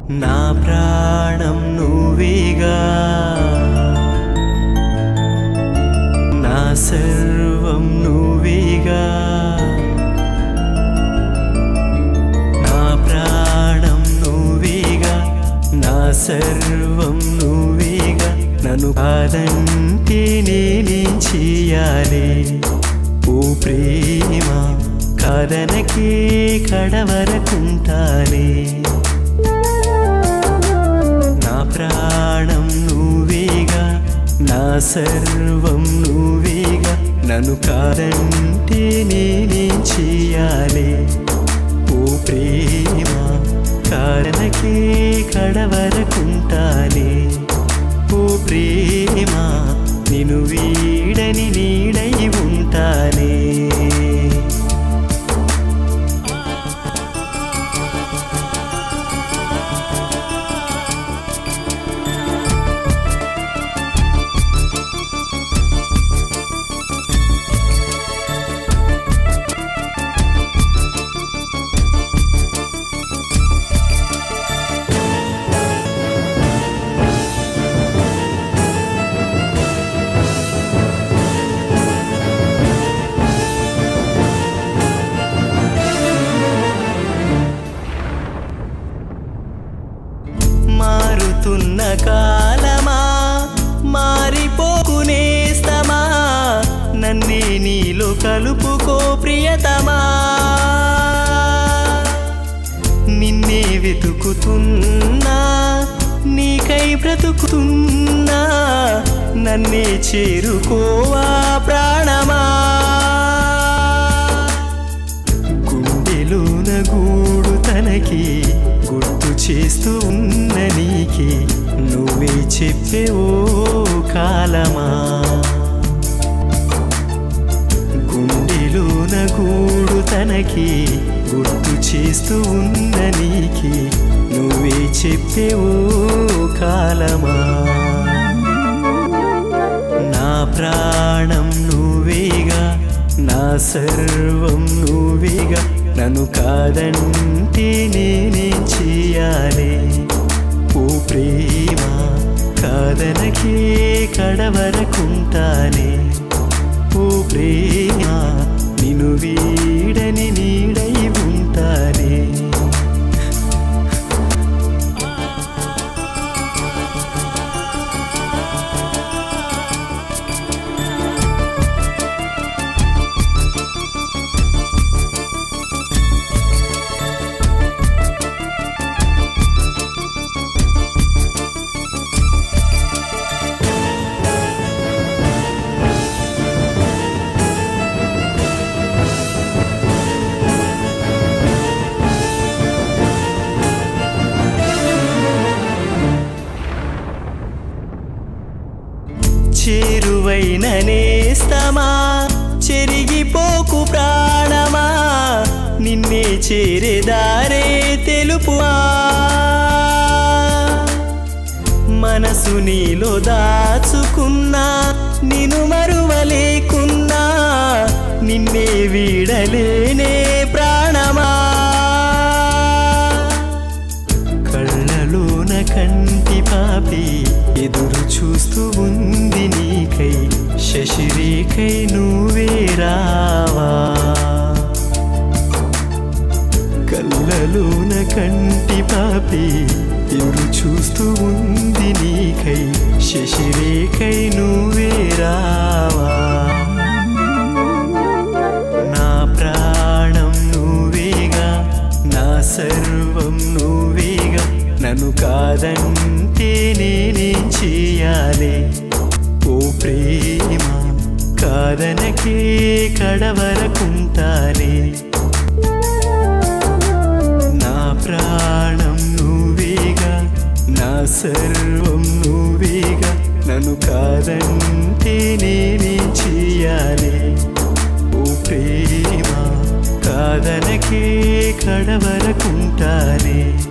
నా ప్రాణం నువ్వేగా నా సర్వం నువ్వేగా నా ప్రాణం నువ్వేగా నా సర్వం నువ్వేగా నన్ను కాదంటే నేనేం చెయ్యాలి ఓ ప్రేమ కాదనకే కడవరకుంటానే నా ప్రాణం నువ్వేగా నా సర్వం నువ్వేగా నన్ను కాదంటే నేనేం చెయ్యాలి ఓ ప్రేమ కారణకే కడవరకుంటానే ఓ ప్రేమ నిన్ను వీడని నీడై ఉంటానే మారుతున్న కాలమా మారిపోకునేస్తమా నన్నే నీలో కలుపుకో ప్రియతమా నిన్నే వెతుకుతున్నా నీకై బ్రతుకుతున్నా నన్నే చేరుకోవా ప్రాణమా గుండెలోన గూడు తనకి గుర్తు చేస్తూ ఉన్న నీకి నువ్వే చెప్పే ఓ కాలమా గుండెలోన గూడు తనకి గుర్తు చేస్తూ ఉన్న నీకి నువ్వే చెప్పే ఓ కాలమా నా ప్రాణం నువ్వేగా నా సర్వం నువ్వేగా నన్ను కాదంటే నేనేం చెయ్యాలి ఓ ప్రేమ కాదనకే కడవరకుంటానే ఓ ప్రేమ నిన్ను వీడని నీడై ఉంటానే చేరువైన నేస్తమా చెరిగిపోకు ప్రాణమా నిన్నే చేరేదారే తెలుపుమా మనసు నీలో దాచుకున్నా నిన్ను మరువలేకున్నా నిన్నే వీడలేనే ప్రాణమా కళ్ళలోన కంటి పాపి ఎదురు చూస్తూ ఉంది నీకై శశిరేఖై నువ్వే రావా కళ్ళలోన కంటి పాపి ఎదురు చూస్తూ ఉంది నీకై శశిరేఖై నువ్వే రావా నా ప్రాణం నువ్వేగా నా సర్వం నువ్వేగా నన్ను కాదంటే నేనేం చెయ్యాలి ఓ ప్రేమ కాదనకే కడవరకుంటానే నా ప్రాణం నువ్వేగా నా సర్వం నువ్వేగా నన్ను కాదంటే నేనేం చెయ్యాలి ఓ ప్రేమ కాదనకే కడవరకుంటానే